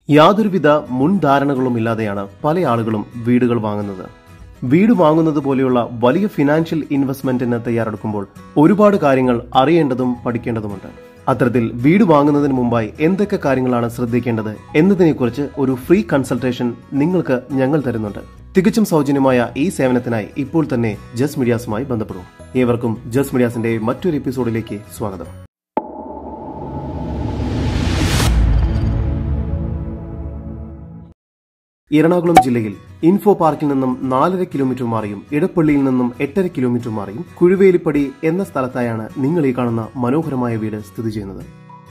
യാതൊരുവിധ മുൻധാരണകളും ഇല്ലാതെയാണ് പല ആളുകളും വീടുകൾ വാങ്ങുന്നത് വീട് വാങ്ങുന്നത് പോലെയുള്ള വലിയ ഫിനാൻഷ്യൽ ഇൻവെസ്റ്റ്മെന്റിന് തയ്യാറെടുക്കുമ്പോൾ ഒരുപാട് കാര്യങ്ങൾ അറിയേണ്ടതും പഠിക്കേണ്ടതുമുണ്ട് അത്തരത്തിൽ വീട് വാങ്ങുന്നതിന് മുമ്പായി എന്തൊക്കെ കാര്യങ്ങളാണ് ശ്രദ്ധിക്കേണ്ടത് എന്നതിനെക്കുറിച്ച് ഒരു ഫ്രീ കൺസൾട്ടേഷൻ നിങ്ങൾക്ക് ഞങ്ങൾ തരുന്നുണ്ട് തികച്ചും സൗജന്യമായ ഈ സേവനത്തിനായി ഇപ്പോൾ തന്നെ ജസ് മീഡിയാസുമായി ബന്ധപ്പെടും ഏവർക്കും ജസ് മീഡിയാസിന്റെ മറ്റൊരു എപ്പിസോഡിലേക്ക് സ്വാഗതം എറണാകുളം ജില്ലയിൽ ഇൻഫോ പാർക്കിൽ നിന്നും നാലര കിലോമീറ്റർ മാറിയും ഇടപ്പള്ളിയിൽ നിന്നും എട്ടര കിലോമീറ്റർ മാറിയും കുഴുവേലിപ്പടി എന്ന സ്ഥലത്തായാണ് നിങ്ങൾ ഈ കാണുന്ന മനോഹരമായ വീട് സ്ഥിതി ചെയ്യുന്നത്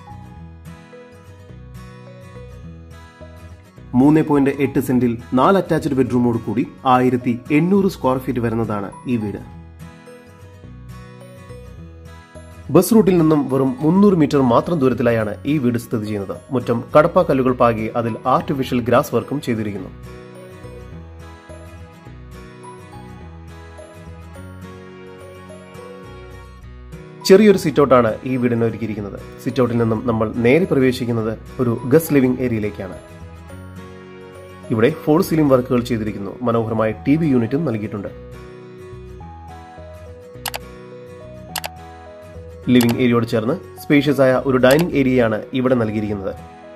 മൂന്ന് പോയിന്റ് എട്ട് സെന്റിൽ നാല് അറ്റാച്ച്ഡ് ബെഡ്റൂമോട് കൂടി ആയിരത്തി എണ്ണൂറ് സ്ക്വയർ ഫീറ്റ് വരുന്നതാണ് ഈ വീട് ബസ് റൂട്ടിൽ നിന്നും വെറും മുന്നൂറ് മീറ്റർ മാത്രം ദൂരത്തിലായാണ് ഈ വീട് സ്ഥിതി ചെയ്യുന്നത് മുറ്റം കടപ്പ കല്ലുകൾ പാകി അതിൽ ആർട്ടിഫിഷ്യൽ ഗ്രാസ് വർക്കും ചെയ്തിരിക്കുന്നു ചെറിയൊരു സിറ്റൗട്ടാണ് ഈ വീടിന് ഒരുക്കിയിരിക്കുന്നത് സിറ്റൗട്ടിൽ നിന്നും നമ്മൾ നേരെ പ്രവേശിക്കുന്നത് ഒരു ഗസ്റ്റ് ലിവിംഗ് ഏരിയയിലേക്കാണ് ഇവിടെ ഫോൾ സീലിംഗ് വർക്കുകൾ ചെയ്തിരിക്കുന്നു മനോഹരമായ ടി വി യൂണിറ്റും നൽകിയിട്ടുണ്ട് ലിവിംഗ് ഏരിയയോട് ചേർന്ന് സ്പേഷ്യസ് ആയ ഒരു ഡൈനിങ് ഏരിയയാണ് ഇവിടെ നൽകിയിരിക്കുന്നത്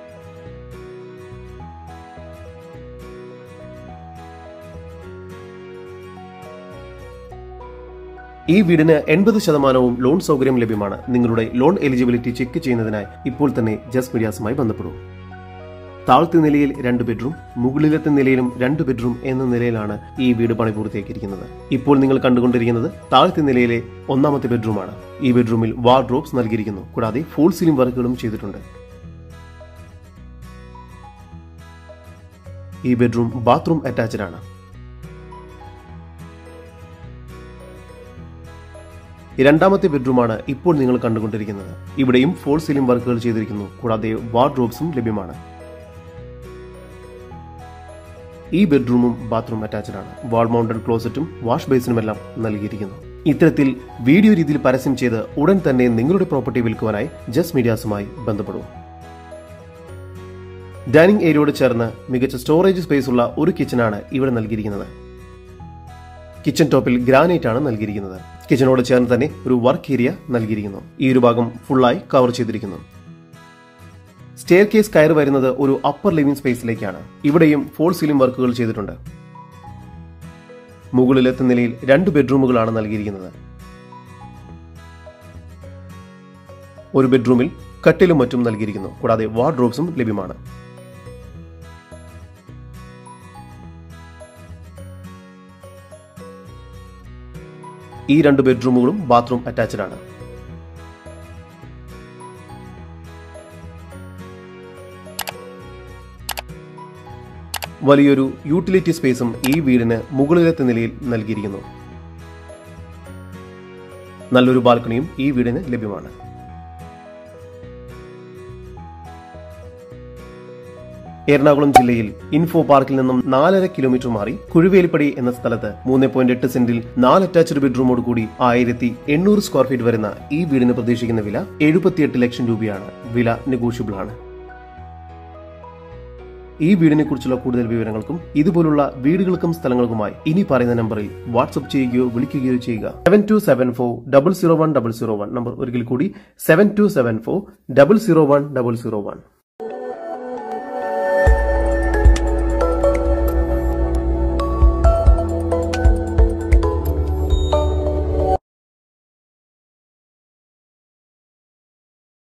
ഈ വീടിന് എൺപത് ശതമാനവും ലോൺ സൗകര്യം ലഭ്യമാണ് നിങ്ങളുടെ ലോൺ എലിജിബിലിറ്റി ചെക്ക് ചെയ്യുന്നതിനായി ഇപ്പോൾ തന്നെ ജസ് മീഡിയാസുമായി ബന്ധപ്പെടൂ താഴത്തെ നിലയിൽ രണ്ട് ബെഡ്റൂം മുകളിലത്തെ നിലയിലും രണ്ട് ബെഡ്റൂം എന്ന നിലയിലാണ് ഈ വീട് പണി പൂർത്തിയാക്കിയിരിക്കുന്നത് ഇപ്പോൾ നിങ്ങൾ കണ്ടുകൊണ്ടിരിക്കുന്നത് താഴത്തെ നിലയിലെ ഒന്നാമത്തെ ബെഡ്റൂമാണ് ഈ ബെഡ്റൂമിൽ വാർഡ്രോബ്സ് നൽകിയിരിക്കുന്നു കൂടാതെ ഫുൾ സീലിംഗ് വർക്കുകളും ചെയ്തിട്ടുണ്ട് ഈ ബെഡ്റൂം ബാത്റൂം അറ്റാച്ച്ഡ് ആണ് രണ്ടാമത്തെ ബെഡ്റൂമാണ് ഇപ്പോൾ നിങ്ങൾ കണ്ടുകൊണ്ടിരിക്കുന്നത് ഇവിടെയും ഫോൾ സീലിംഗ് വർക്കുകൾ ചെയ്തിരിക്കുന്നു കൂടാതെ വാർഡ്രോബ്സും ലഭ്യമാണ് ഈ ബെഡ്റൂമും ബാത്റൂം അറ്റാച്ച്ഡ് ആണ് വാൾ മൗണ്ടഡ് ക്ലോസറ്റും വാഷ് ബേസിനുമെല്ലാം നൽകിയിരിക്കുന്നു ഇത്തരത്തിൽ വീഡിയോ രീതിയിൽ പരസ്യം ചെയ്ത് ഉടൻ തന്നെ നിങ്ങളുടെ പ്രോപ്പർട്ടി വിൽക്കുവാനായി ജസ് മീഡിയാസുമായി ബന്ധപ്പെടും ഡൈനിങ് ഏരിയയോട് ചേർന്ന് മികച്ച സ്റ്റോറേജ് സ്പേസ് ഉള്ള ഒരു കിച്ചണാണ് ഇവിടെ നൽകിയിരിക്കുന്നത് കിച്ചൺ ടോപ്പിൽ ഗ്രാനൈറ്റ് ആണ് നൽകിയിരിക്കുന്നത് കിച്ചണോട് ചേർന്ന് തന്നെ ഒരു വർക്ക് ഏരിയ നൽകിയിരിക്കുന്നു ഈ ഒരു ഭാഗം ഫുള്ളായി കവർ ചെയ്തിരിക്കുന്നു സ്റ്റെയർ കേസ് കയറി വരുന്നത് ഒരു അപ്പർ ലിവിംഗ് സ്പേസിലേക്കാണ് ഇവിടെയും ഫോൾ സീലിംഗ് വർക്കുകൾ ചെയ്തിട്ടുണ്ട് മുകളിലെത്ത നിലയിൽ രണ്ട് ബെഡ്റൂമുകളാണ് നൽകിയിരിക്കുന്നത് ഒരു ബെഡ്റൂമിൽ കട്ടിലും മറ്റും നൽകിയിരിക്കുന്നു കൂടാതെ വാർഡ്രോബ്സും ലഭ്യമാണ് ഈ രണ്ട് ബെഡ്റൂമുകളും ബാത്റൂം അറ്റാച്ച്ഡ് ആണ് വലിയൊരു യൂട്ടിലിറ്റി സ്പേസും ഈ വീടിന് മുകളിലത്തെ നിലയിൽ നൽകിയിരിക്കുന്നു നല്ലൊരു ബാൽക്കണിയും ഈ വീടിന് ലഭ്യമാണ് എറണാകുളം ജില്ലയിൽ ഇൻഫോ പാർക്കിൽ നിന്നും നാലര കിലോമീറ്റർ മാറി കുഴുവേലിപ്പടി എന്ന സ്ഥലത്ത് മൂന്ന് പോയിന്റ് എട്ട് സെന്റിൽ നാല് അറ്റാച്ച്ഡ് ബെഡ്റൂമോട് കൂടി ആയിരത്തി എണ്ണൂറ് സ്ക്വയർ ഫീറ്റ് വരുന്ന ഈ വീടിന് പ്രതീക്ഷിക്കുന്ന വില എഴുപത്തിയെട്ട് ലക്ഷം രൂപയാണ് വില നെഗോഷ്യബിൾ ആണ് ഈ വീടിനെ കുറിച്ചുള്ള കൂടുതൽ വിവരങ്ങൾക്കും ഇതുപോലുള്ള വീടുകൾക്കും സ്ഥലങ്ങൾക്കുമായി ഇനി പറയുന്ന നമ്പറിൽ വാട്സ്ആപ്പ് ചെയ്യുകയോ വിളിക്കുകയോ ചെയ്യുക seven two seven four double zero one double zero one number ഒരിക്കൽ കൂടി seven two seven four double zero one double zero one